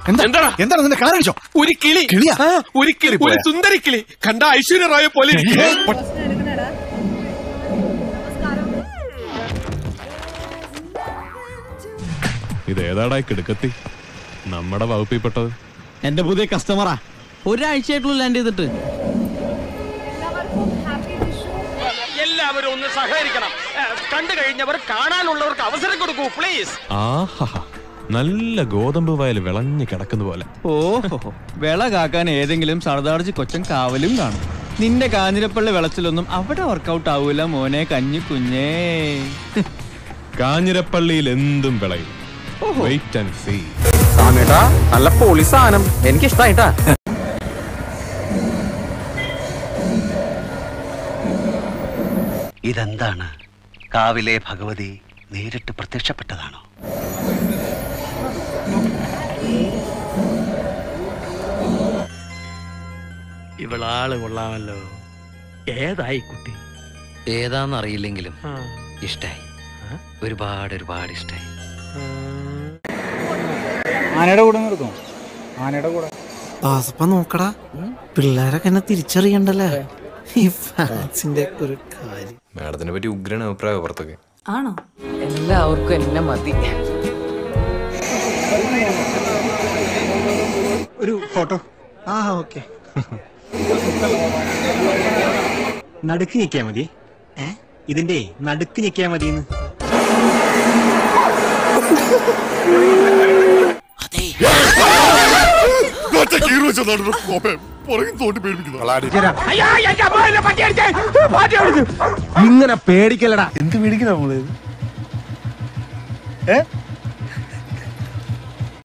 എന്താ എന്താടാ? എന്താണ് നിന്റെ കാണിച്ചോ ഒരു കിളി കിളിയാ? ആ, ഒരു കിളി ഒരു സുന്ദരി കിളി കണ്ട ഐശ്വര്യ റായ പോലെ ഇരിക്കുന്നു. ഇത് ഏതാടാ കിടക്കത്തി നമ്മുടെ വകുപ്പിൽപ്പെട്ടത് എന്റെ പുതിയ കസ്റ്റമറാ ഒരാഴ്ചയായിട്ടുള്ളൂ ലാൻഡ് ചെയ്തിട്ട് എല്ലാവരും ഒന്ന് സഹകരിക്കണം ഏ, കണ്ടു കഴിഞ്ഞവർ കാണാനുള്ളവർക്ക് അവസരം കൊടുക്കൂ പ്ലീസ് ആഹാ നല്ല ഗോതമ്പ് വയൽ വിളഞ്ഞു കിടക്കുന്ന പോലെ ഓഹോ വിള കാക്കാൻ ഏതെങ്കിലും സർദാർജി കൊച്ചൻ കാവലും കാണും നിന്റെ കാഞ്ഞിരപ്പള്ളി വിളച്ചിലൊന്നും അവിടെ വർക്കൗട്ട് ആവൂല മോനെ കഞ്ഞി കുഞ്ഞേ കാഞ്ഞിരപ്പള്ളിയിൽ എന്തും വിളയും വെയിറ്റ് ആൻഡ് സീ സാമേട്ടാ നല്ല പൊളി സാധനം എനിക്ക് ഇഷ്ടായിട്ടാ ഇതെന്താണ് കാവിലെ ഭഗവതി നേരിട്ട് പ്രത്യക്ഷപ്പെട്ടതാണോ ഇവളാള് കൊള്ളാമല്ലോ ഏതായി കുട്ടി ഏതാന്നറിയില്ലെങ്കിലും ഇഷ്ടായി ഒരുപാട് ഒരുപാട് ഇഷ്ടായി ആനയുടെ കൂടെ നിർത്തും ആനയുടെ കൂടെ ദാസപ്പ നോക്കടാ പിള്ളേരൊക്കെ എന്നെ തിരിച്ചറിയണ്ടല്ലേ ഈ ഫാൻസിന്റെ ഒരു കാര്യം മാഡത്തിനെ പറ്റി ഉഗ്രൻ അഭിപ്രായം പുറത്തൊക്കെ ആണോ എല്ലാവർക്കും എന്നെ മതി ഒരു ഫോട്ടോ ആ ഓക്കെ നടുക്ക് ഞെക്കിയാ മതി ഏ ഇതിന്റെ നടുക്ക് ഞെക്കിയാ മതിന്ന് ഇങ്ങനെ പേടിക്കലടാ എന്ത് പേടിക്കല നമ്മള് ഏ